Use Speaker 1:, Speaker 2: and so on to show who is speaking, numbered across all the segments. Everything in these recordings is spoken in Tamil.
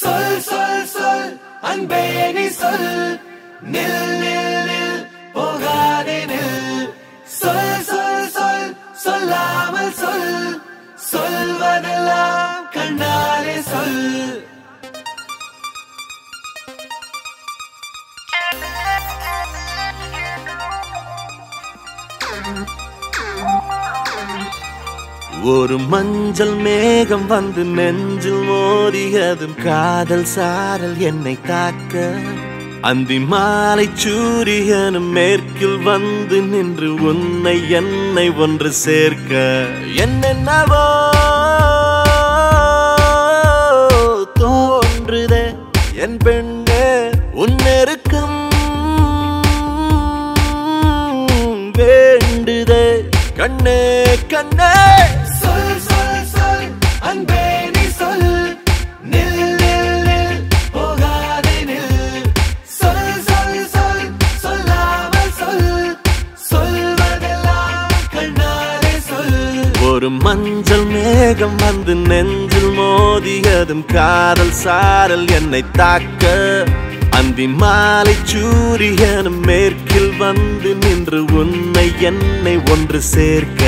Speaker 1: சொல் சொல் சொல் அன்பே நீ சொல் நில் நில் நில் போகாதே நில் சொல் சொல் சொல் சொல்லாமல் சொல் சொல்வதெல்லாம் கண்ணாலே சொல்
Speaker 2: ஒரு மஞ்சள் மேகம் வந்து நெஞ்சில் மோதியதும் காதல் சாரல் என்னை தாக்க அந்தி மாலை சூரியனும் மேற்கில் வந்து நின்று உன்னை என்னை ஒன்று சேர்க்க என்னென்னவோ தோன்றுதே என் பெண்ணே உன்னெருக்கம் வேண்டுதே கண்ணே கண்ணே
Speaker 1: சொல் சொல் சொல் அன்பே நீ சொல் நில் நில் நில் போகாதே நில் சொல் சொல் சொல் சொல்லாமல் சொல் சொல்வதெல்லாம் கண்ணாலே சொல்
Speaker 2: ஒரு மஞ்சள் மேகம் வந்து நெஞ்சில் மோதியதும் காதல் சாரல் என்னை தாக்க அந்தி மாலை சூரியனும் மேற்கில் வந்து நின்று உன்னை என்னை ஒன்று சேர்க்க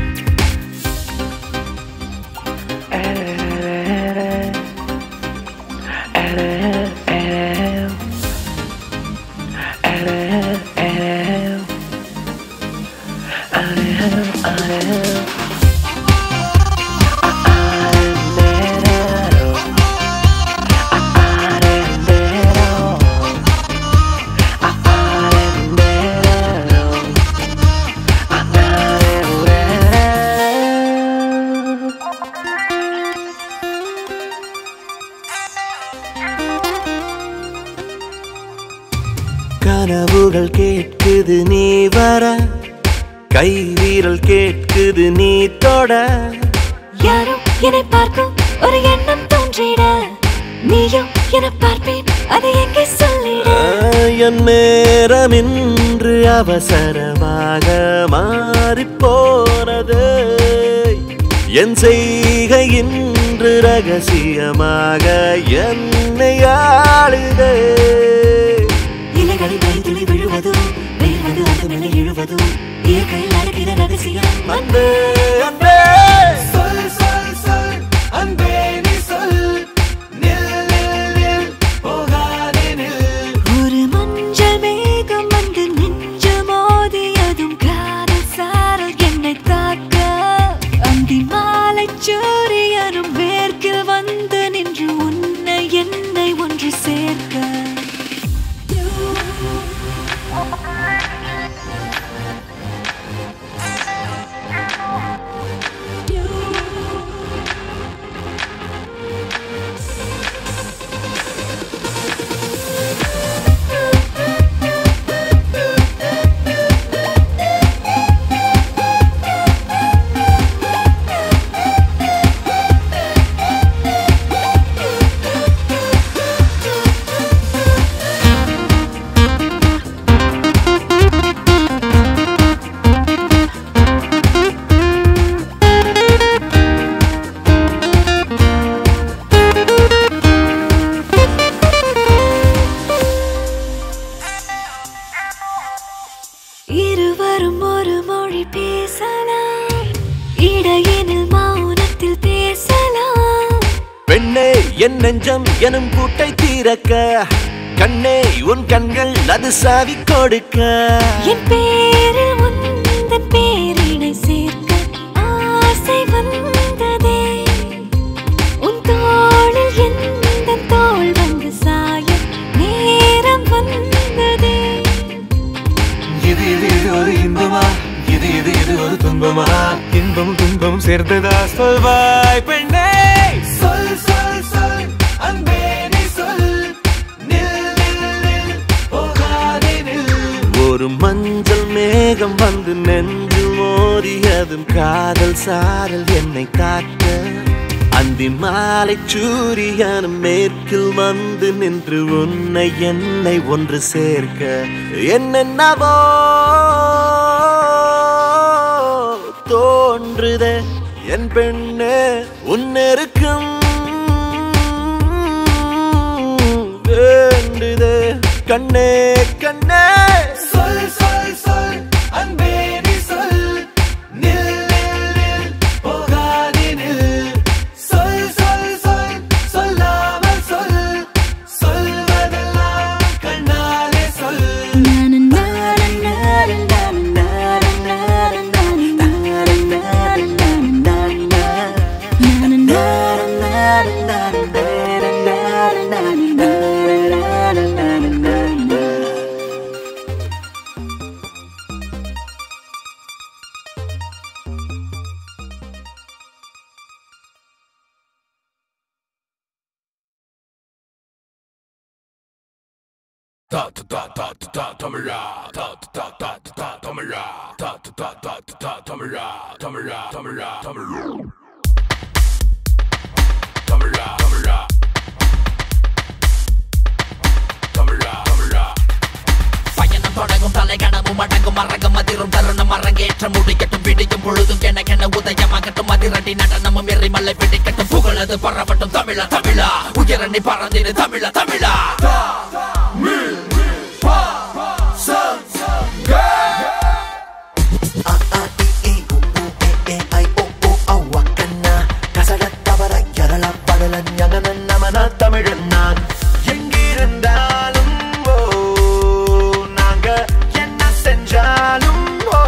Speaker 2: கனவுகள் கேட்குது நீ வர கை வீரல் கேட்குது நீ தொட
Speaker 3: யாரும் என்னை பார்க்கும் ஒரு எண்ணம் தோன்றிட நீயும் என பார்ப்பேன் அதை எங்கே சொல்லிட
Speaker 2: என் நேரம் இன்று அவசரமாக மாறிப் போனது என் செய்கை இன்று ரகசியமாக என்னை ஆளுதே
Speaker 3: இலைகளில் மணித்துளி விழுவதும் வெயில்வது அது மேலே இழுவதும் இயற்கையில் நடக்கிற ரகசியம்
Speaker 2: அன்பே அன்பே
Speaker 1: சொல் சொல் சொல் அன்பே நீ சொல் நில் நில் நில் போகாதே நில்
Speaker 3: ஒரு மஞ்சள் மேகம் வந்து நெஞ்சு மோதியதும் காதல் சாரல் என்னை தாக்க அந்தி மாலை சூரியனும் மேற்கில் வந்து நின்று உன்னை என்னை ஒன்று சேர்க்க இருவரும் ஒரு மொழி பேசலாம் இடையினில் மௌனத்தில் பேசலாம்
Speaker 2: பெண்ணே என் நெஞ்சம் எனும் பூட்டை தீரக்க கண்ணே உன் கண்கள் அது சாவி கொடுக்க
Speaker 3: என் பேரில் உந்தன் பேரினை சேர்க்க ஆசை வந்ததே உன் தோளில் எந்த தோள் வந்து சாய நேரம் வந்ததே
Speaker 1: இது இது இது ஒரு இன்பமா இது இது இது ஒரு துன்பமா
Speaker 4: இன்பம் துன்பம் சேர்ந்ததா சொல்வாய் பெண்ணே
Speaker 1: சொல் சொல் சொல் அன்பே நீ சொல் நில் நில் நில் போகாதே நில்
Speaker 2: ஒரு மஞ்சள் மேகம் வந்து நெஞ்சில் மோதியதும் காதல் சாரல் என்னை காக்க அந்தி மாலை சூரியனும் மேற்கில் வந்து நின்று உன்னை என்னை ஒன்று சேர்க்க என்னென்னவோ தோன்றுதே என் பெண்ணே உன்னெருக்கம் கண்ணே கண்ணே
Speaker 1: சொல் சொல் சொல் அன்பே நீ சொல் நில் நில் நில் போகாதே நில் சொல் சொல் சொல் சொல்லாமல் சொல் சொல்வதெல்லாம் கண்ணாலே சொல்
Speaker 5: பயணம் தொடங்கும் தலைகணமும் அடங்கும் மறங்கும் அதிரும் தருணம் அரங்கேற்றம் முடிக்கட்டும் விடியும் பொழுதும் எனக்கென உதயமாகட்டும் அதிரடி நடனமும் எரிமலை பிடிக்கட்டும் புகழது பரவட்டும் தமிழா தமிழா உயரணி பறந்திடு தமிழா தமிழா
Speaker 2: தமிழன் நான் எங்கிருந்தாலும் ஓ நாங்க என்ன செஞ்சாலும் ஓ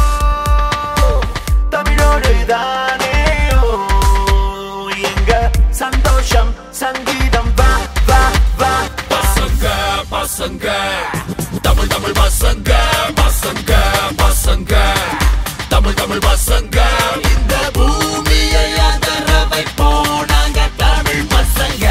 Speaker 2: தமிழோடு தானே ஓ எங்க சந்தோஷம் சங்கீதம் வா வா வா
Speaker 5: பசங்க பசங்க தமிழ் தமிழ் பசங்க பசங்க பசங்க தமிழ் தமிழ் பசங்க இந்த பூமியை அதர வைப்போம் நாங்க தமிழ் பசங்க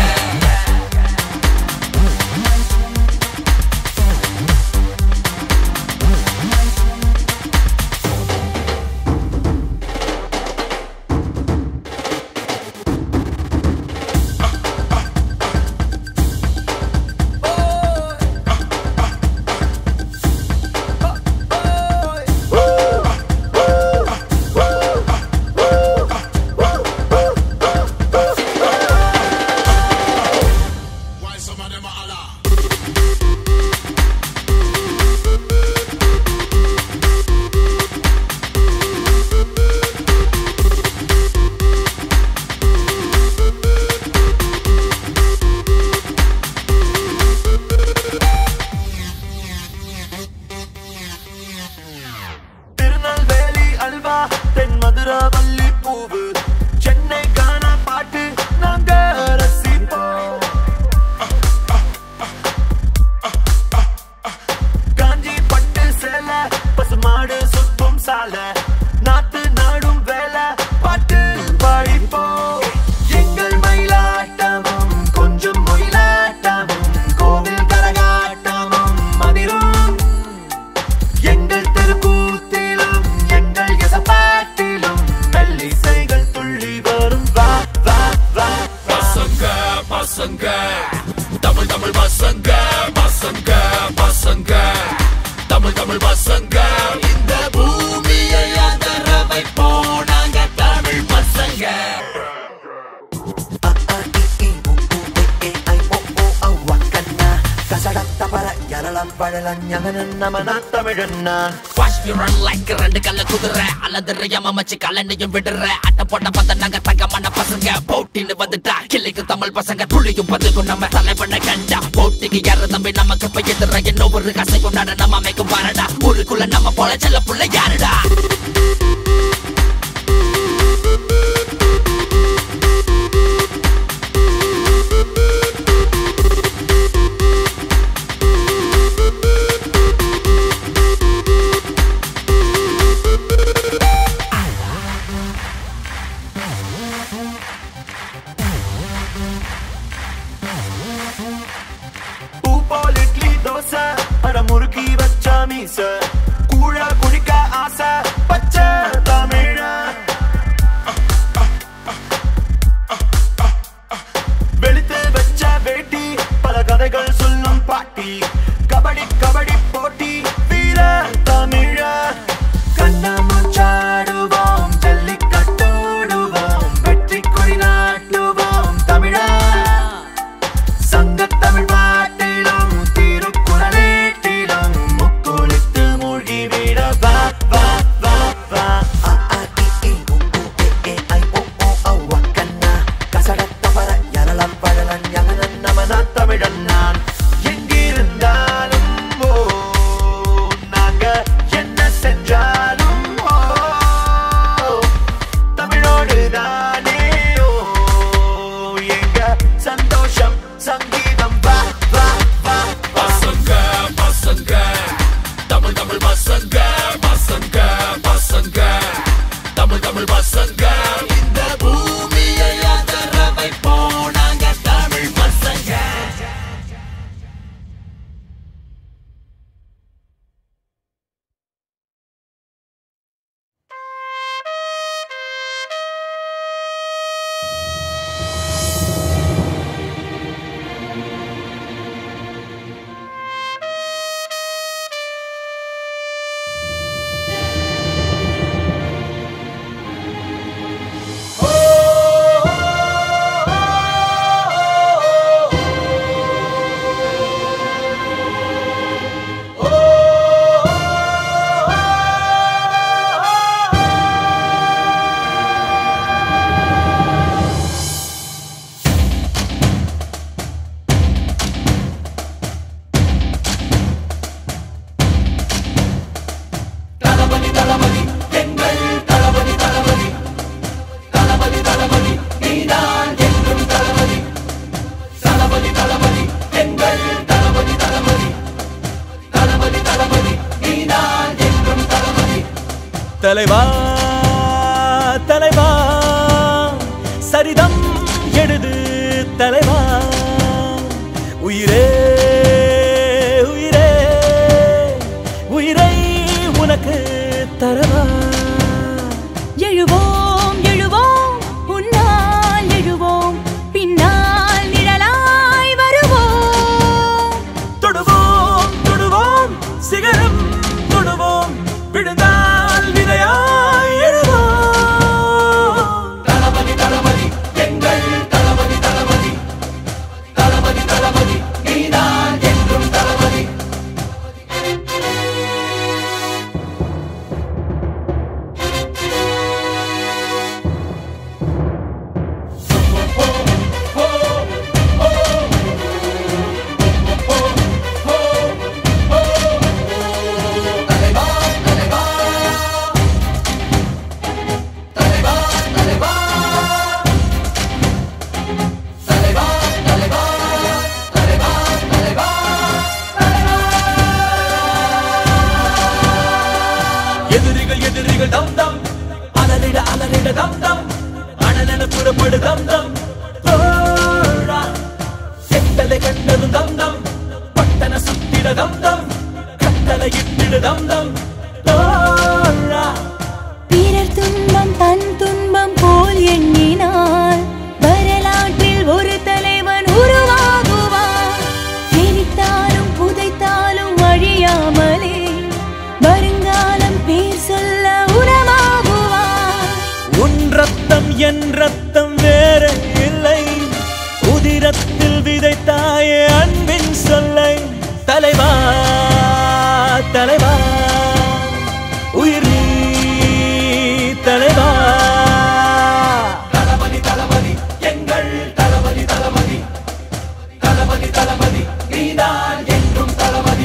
Speaker 2: திருநெல்வேலி அல்வா தென் மதுராவல்லி பூவு சென்னை கானா பாட்டு நாங்க ரசிப்போம் காஞ்சி பட்டு சேலை பசுமாடு சுத்தும் சாலை நாத்து நாடும் வேலை பாட்டு பாடிப்போம் எங்கள் மயிலாட்டமும் கொஞ்சம் மொயிலாட்டமும் கோவில் கரகாட்டமும் மதிரும் எங்கள் தெருக்கூத்திலும் எங்கள் எசப்பாட்டிலும் மெல்லிசைகள் துள்ளி வரும் வா வா வா
Speaker 5: பசங்க பசங்க தமிழ் தமிழ் பசங்க பசங்க பசங்க தமிழ் தமிழ் பசங்க இந்த பூமியை அதர வைப்போம் நாங்க தமிழ் பசங்க
Speaker 2: தமிழன் நான்
Speaker 5: காஷ்மீரன் லைக் ரெண்டு கல்ல குதிரை அல்லது யமமச்சு கலண்டையும் விடுற அட்ட போட்ட பத்த நாங்க தங்கமான பசங்க போட்டின்னு வந்துட்டா கிளிக்கு தமிழ் பசங்க துளியும் பதுக்கும் நம்ம தலைவனை கண்டா போட்டிக்கு யாரு தம்பி நமக்கு இப்ப எதிர என்ன ஒரு கசை கொண்டாட நம்ம அமைக்கும் பாருடா ஊருக்குள்ள நம்ம போல செல்ல புள்ள யாருடா
Speaker 2: பூ போல் இட்லி தோசை அட முறுக்கி வச்ச மீச கூழ குடிக்க ஆசை பச்சை தமிழ வெளுத்து வச்ச வேட்டி பல கதைகள் சொல்லும் பாட்டி கபடி கபடி போட்டி வீர தமிழ கண்ணாமூச்சாடுவோம் ஜல்லிக்கட்டோடுவோம் வெற்றி கொடி நாட்டுவோம் தமிழா சங்கத்தமிழ் பாட்டிலும் திருக்குறள் உண்மையான தமிழன் நான் எங்கிருந்தாலும் ஓ நாங்க என்ன செஞ்சாலும் ஓ தமிழோடு தானே ஓ எங்க சந்தோஷம் சங்கீதம் வா வா வா
Speaker 5: பசங்க பசங்க தமிழ் தமிழ் பசங்க பசங்க பசங்க தமிழ் தமிழ் பசங்க இந்த பூமியை அதர வைப்போம் நாங்க தமிழ் பசங்க தளபதி தளபதி எங்கள் தளபதி தளபதி தளபதி தளபதி நீதான் என்றும் தளபதி தளபதி தளபதி எங்கள் தளபதி தளபதி தளபதி தளபதி நீதான் என்றும் தளபதி
Speaker 4: தலைவா தலைவா சரிதம் எழுது தலைவா உயிரே உயிரே உயிரை உனக்கு தரவா
Speaker 3: எழுவோம் எழுவோம் உன்னால் எழுவோம் பின்னால் நிழலாய் வருவோம்
Speaker 4: தொடுவோம் தொடுவோம் சிகரம் தொடுவோம் விழுந்தால் விதையாய் எழுவோம்
Speaker 5: தளபதி தளபதி எங்கள் தளபதி தளபதி தளபதி தளபதி நீதான் என்றும் தளபதி தலைவா தலைவா தலைவா தலைவா தலைவா தலைவா தலைவா தலைவா
Speaker 4: எதிரிகள் எதிரிகள் தம் தம் அலறிட அலறிட தம் தம் அனலென புறப்படு தம் தம் தோழா செட்டலை கண்டதும் தம் தம் பட்டன சுத்திட தம் தம் கட்டளை இட்டிடு தம் தம் தோழா
Speaker 3: பிறர் துன்பம் தன் துன்பம் போல் எண்ணினார் வரலாற்றில் ஒரு தலைவன் உருவாகுவான் எரித்தாலும் புதைத்தாலும் அழியாமலே வருங்காலம் பேர் சொல்ல உரமாகுவான்
Speaker 4: உன் ரத்தம் என் ரத்தம் வேற இல்லை உதிரத்தில் விதைத்தாயே அன்பின் சொல்லை தலைவா தலைவா உயிர் நீ தலைவா
Speaker 5: தளபதி தளபதி எங்கள் தளபதி தளபதி தளபதி தளபதி நீதான் என்றும் தளபதி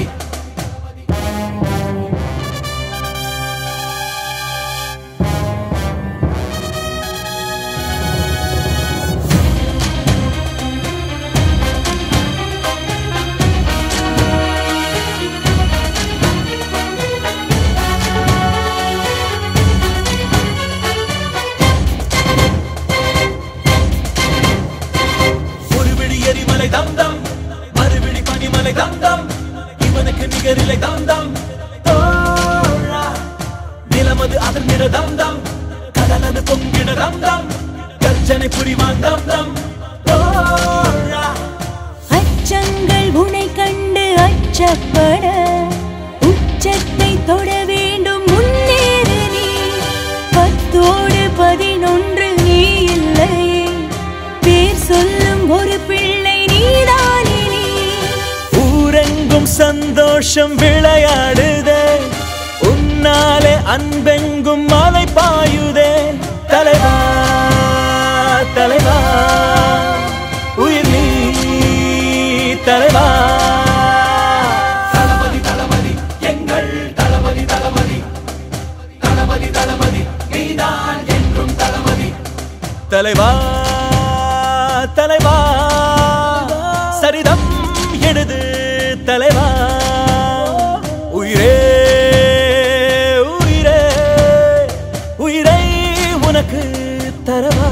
Speaker 4: ஒரு விழி எரிமலை தம் தம் மறுவிழி பனிமலை தம் தம் இவனுக்கு நிகரில்லை தம் தம் தோழா நிலமது அதிர்ந்திட தம் தம் கடலது பொங்கிட தம் தம் கர்ஜனை புரிவான் தம் தம் தோழா
Speaker 3: அச்சங்கள் உனை கண்டு அச்சப்பட உச்சத்தை தொட வேண்டும் முன்னேறு நீ பத்தோடு பதினொன்று நீ இல்லையே பேர் சொல்லும் ஒரு பிள்ளை நீதானே நீ
Speaker 4: ஊரெங்கும் சந்தோஷம் விளையாடுதே உன்னாலே அன்பெங்கும் மலை பாயுதே தலைவா தலைவா உயிர் நீ தலைவா தலைவா சரிதம் எழுது தலைவா உயிரே உயிரே உயிரை உனக்கு தரவா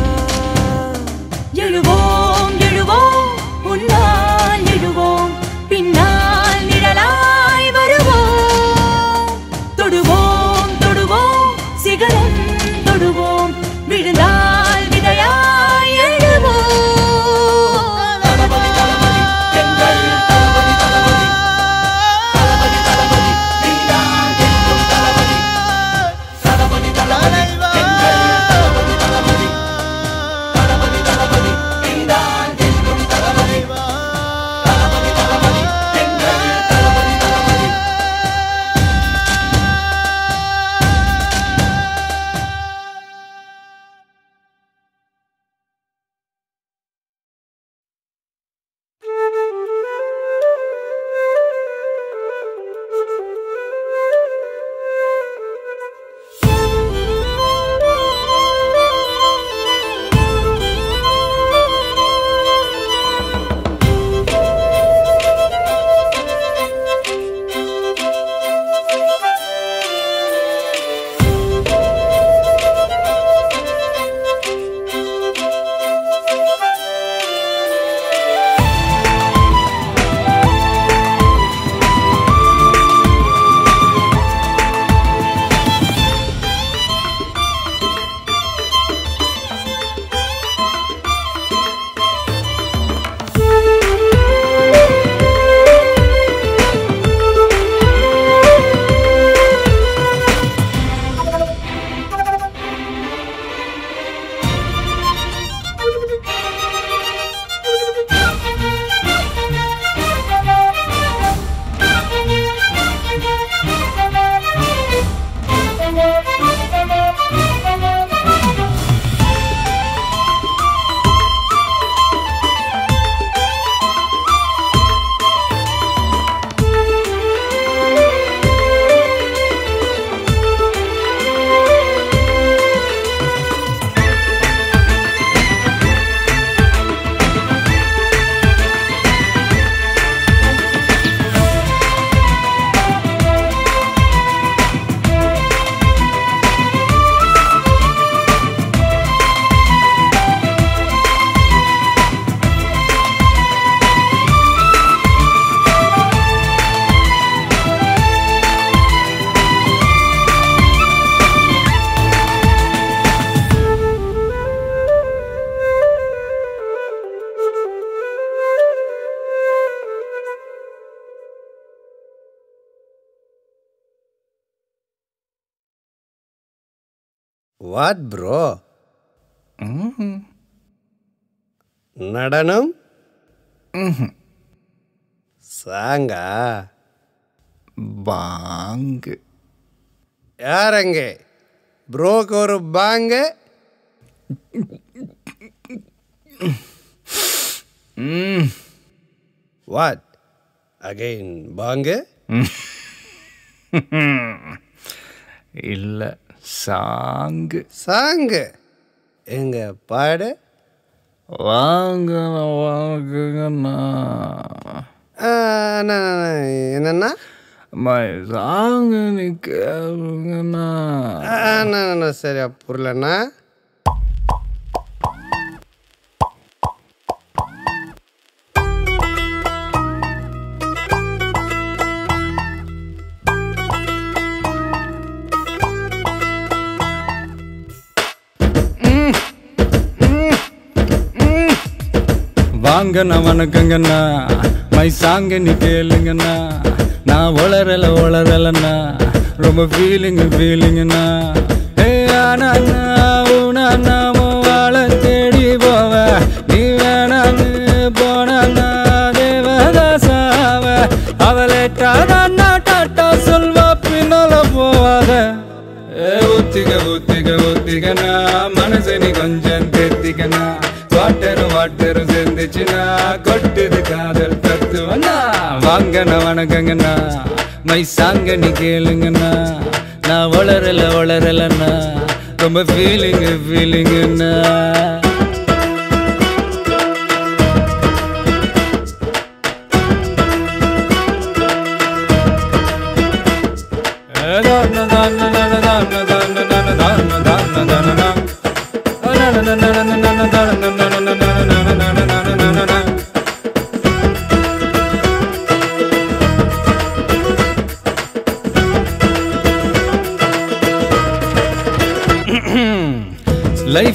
Speaker 3: எழுவோம் எழுவோம் உன்னால் எழுவோம் பின்னால் நிழலாய் வருவோம் தொடுவோம் தொடுவோம் சிகரம் தொடுவோம் விழுந்தால் விதையாய் எழுவோம்
Speaker 6: வாட் ப்ரோ நடனம் சாங்கா
Speaker 7: பாங்கு
Speaker 6: யாரங்க ப்ரோக்கு ஒரு பாங்க வாட் அகைன் பாங்க
Speaker 7: இல்லை சாங்கு
Speaker 6: சாங்கு எங்க பாடு
Speaker 7: வாங்க வாங்குங்கண்ணா
Speaker 6: ஆ, அண்ணா, அண்ணா, என்னண்ணா
Speaker 7: மை சாங்கு நீ கேளுங்கண்ணா
Speaker 6: ஆ, அண்ணா, அண்ணா, சரியா புரியலண்ணா
Speaker 7: வாங்கண்ணா வணக்கங்கண்ணா மை சாங்க நீ கேளுங்கண்ணா நான் வளரல வளரலண்ணா ரொம்ப ஃபீலிங் ஃபீலிங்கண்ணா ஏ ஆனா உனா வாழ தேடி போவ நீ வேணான்னு போனா தேவதாசாவ அவளேட்டாதான் டாட்டா சொல்வா பின்னால போவாத ஏ ஒத்திக ஒத்திக ஒத்திகனா மனசை நீ கொஞ்சம் தேத்திக்கனா வாட்டரும் வாட்டரும் சேர்ந்துச்சுனா கொட்டுது காதல் தத்துவனா வாங்கண்ணா வணக்கங்கண்ணா மை சாங்க நீ கேளுங்கண்ணா நான் வளரல வளரலண்ணா ரொம்ப ஃபீலிங்கு ஃபீலிங்குண்ணா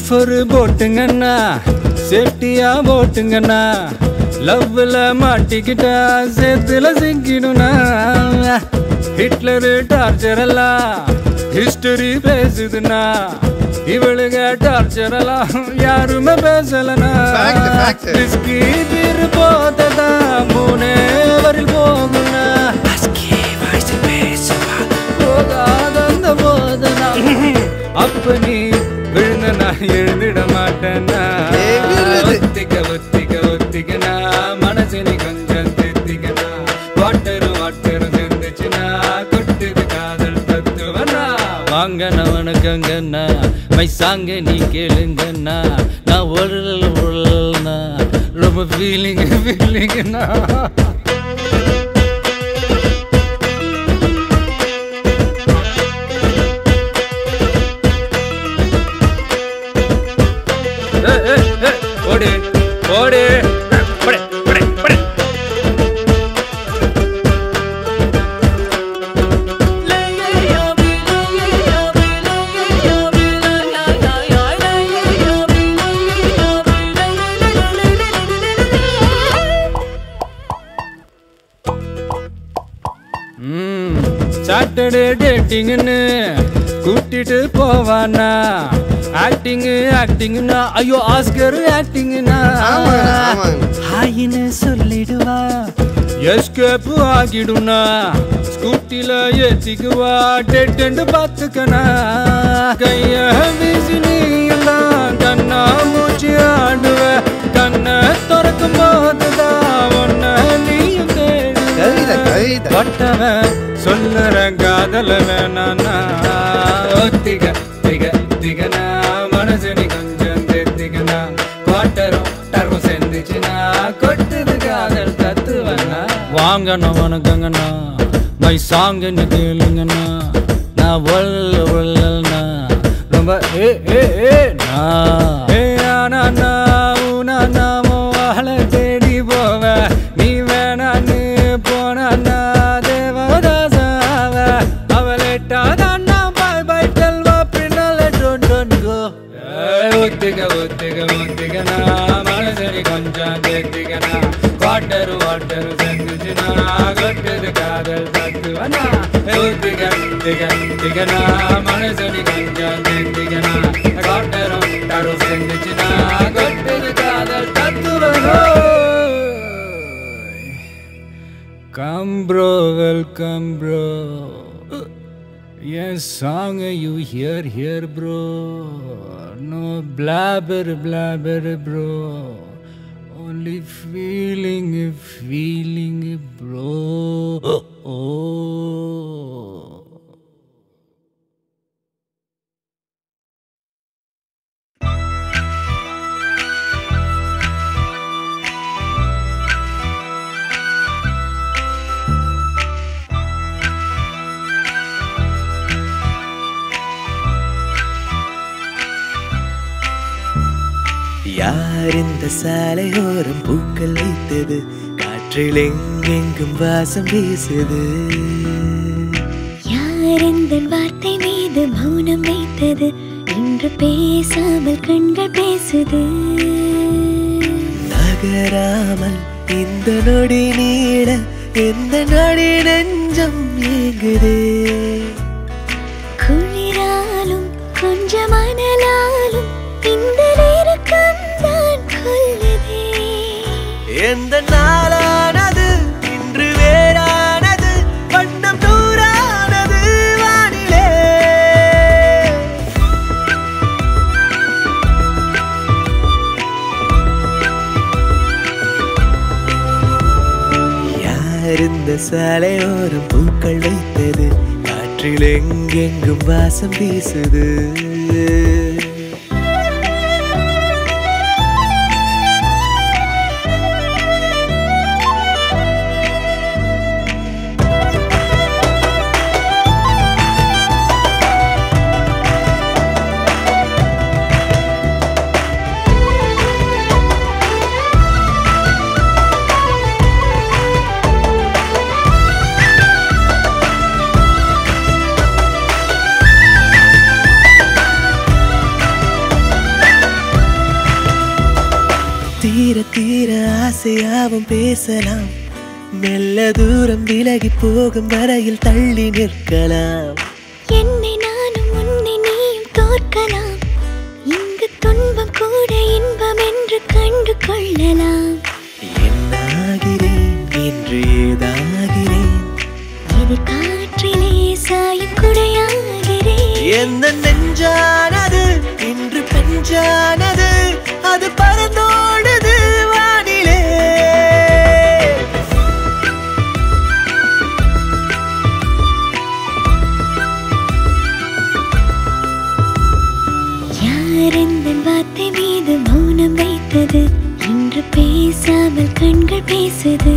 Speaker 7: சஃபர் போட்டுங்கண்ணா சேஃப்டியா போட்டுங்கண்ணா லவ்ல மாட்டிக்கிட்டா சேத்துல சிக்கிடுனா ஹிட்லரு டார்ச்சர் எல்லாம் ஹிஸ்டரி பேசுதுன்னா இவளுங்க டார்ச்சர் எல்லாம் யாருமே பேசலனா
Speaker 6: Fact, fact.
Speaker 7: விஸ்கி பீர் போததா மூணே வரில் போகுனா போகாதந்த போதனா அப்ப நீ விழுந்த நான் எழுந்திட மாட்டேன்னா
Speaker 6: எகிறுது.
Speaker 7: ஒத்திக்க ஒத்திக்க ஒத்திக்கனா மனசு நீ கொஞ்சம் திருத்திக்கனா வாட்டரு வாட்டரு சேர்ந்துச்சுன்னா கொட்டுது காதல் தத்துவனா வாங்க நவனுக்கங்கண்ணா மை சாங்க நீ கேளுங்கண்ணா நான் உழல் உழல்னா ரொம்ப ஃபீலிங் ஃபீலிங்னா ஏய், ஏய், ஏய், ஓடு ஓடு படே, படே, படே. சாட்டர்டே டேட்டிங்னு கூட்டிட்டு போவானா ஆக்டிங் ஆக்டிங்னா ஐயோ ஆஸ்கர் ஆக்டிங்னா
Speaker 6: ஆமாங்க, ஆமாங்க.
Speaker 7: ஹாயின்னு சொல்லிடுவா எஸ்கேப் ஆகிடுனா ஸ்கூட்டில ஏத்திக்குவா டெட்டு பார்த்துக்கனா கைய வீசி நீ எல்லாம் கண்ணா மூச்சு ஆடுவ கண்ணை திறக்கும் போதுதான் ஒன்ன நீயும்
Speaker 6: கவிதை,
Speaker 7: தேடுவ
Speaker 6: கவிதை.
Speaker 7: பட்டவன் சொல்லுற காதல வேணானா ஒத்திக திக திகனா மனசு நீ கொஞ்சம் தெத்திகனா குவாட்டரும் டர்வும் சேர்ந்துச்சுனா கொட்டுது காதல் தத்துவனா வாங்கணும் வணக்கங்கண்ணா மை சாங்க நீ கேளுங்கண்ணா நான் ஒல்ல ஒல்லல்னா ரொம்ப ஏ ஏ ஏ நா ஏ ஆனா நான் ஊனா நாமோ ஆளை தேடி போவ நீ வேணான்னு போனா தேவதாசாவ அவளேட்டாதான் நான் பாய் பாய் டெல்வா பின்னால டோன் டோன் கோ ஒத்திக ஒத்திக ஒத்திகனா மனசரி கொஞ்சம் தேத்திகனா வாட்டரு வாட்டரு செஞ்சுச்சுனா கொட்டது காதல் தத்துவனா ஒத்திக திக திகனா மனசரி கொஞ்சம் தேத்திகனா வாட்டரு டரு செஞ்சுச்சுனா கொட்டது காதல் தத்துவனா Come bro, welcome bro. Yes, song you hear here bro. No blabber, blabber bro. Only feeling, feeling bro. Oh.
Speaker 1: யார் இந்த சாலையோரம் பூக்கள் வைத்தது காற்றில் எங்கெங்கும் வாசம் வீசுது
Speaker 3: யார் இந்த வார்த்தை மீது மௌனம் வைத்தது இன்று பேசாமல் கண்கள் பேசுது
Speaker 1: நகராமல் இந்த நொடி நீட எந்த நொடி நெஞ்சம் ஏங்குதே
Speaker 3: குளிராலும் கொஞ்சம் அனலாலும் இந்த நெருக்கம் தான் கொல்லுதே
Speaker 1: எந்த நாளானது இன்று வேறானது வண்ணம் நூறானது வானிலே யார் இந்த சாலையோரம் பூக்கள் வைத்தது காற்றில் எங்கெங்கும் வாசம் வீசுது யாவும் பேசலாம் மெல்ல தூரம் விலகி போகும் வரையில் தள்ளி நிற்கலாம்
Speaker 3: என்னை நானும் உன்னை நீயும் தோற்கலாம் இங்கு துன்பம் கூட இன்பம் என்று கண்டு கொள்ளலாம்
Speaker 1: என்னாகிறேன் என்று ஏதாகிறேன்
Speaker 3: இது காற்றிலே சாயும் குடையாகிறேன்
Speaker 1: என்ன நெஞ்சானது இன்று பெஞ்சானது அது பறந்தோடுது வானிலே
Speaker 3: யார் இந்த வார்த்தை மீது மௌனம் வைத்தது இன்று பேசாமல் கண்கள் பேசுது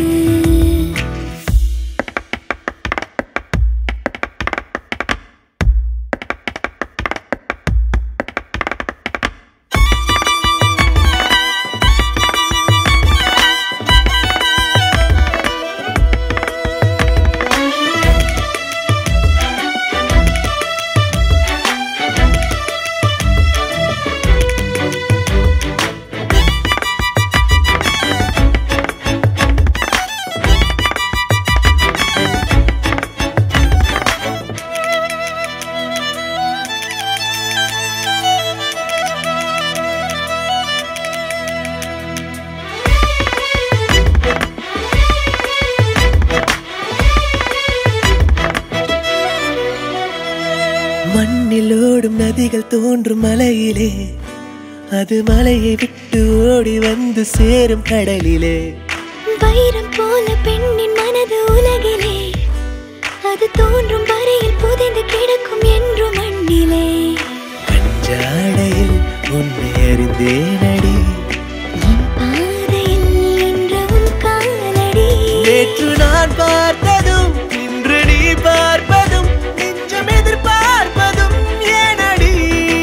Speaker 1: மண்ணில் ஓடும் நதிகள் தோன்றும் மலையிலே அது மலையை விட்டு ஓடி வந்து சேரும் கடலிலே
Speaker 3: வைரம் போல பெண்ணின் மனது உலகிலே அது தோன்றும் வரையில் புதைந்து கிடக்கும் என்று மண்ணிலே
Speaker 1: கஞ்சாடையில் உன்னை அறிந்தேனடி
Speaker 3: என் பாதையில் இன்று உன் காலடி
Speaker 1: நேற்று நான் பார்த்ததும் இன்று நீ பார்ப்பதும் நெஞ்சம் எதிர்பார்ப்பதும் ஏனடி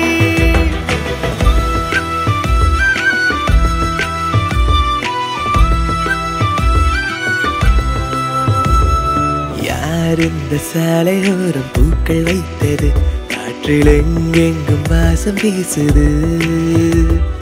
Speaker 1: யார் இந்த சாலையோரம் பூக்கள் வைத்தது காற்றில் எங்கெங்கும் வாசம் வீசுது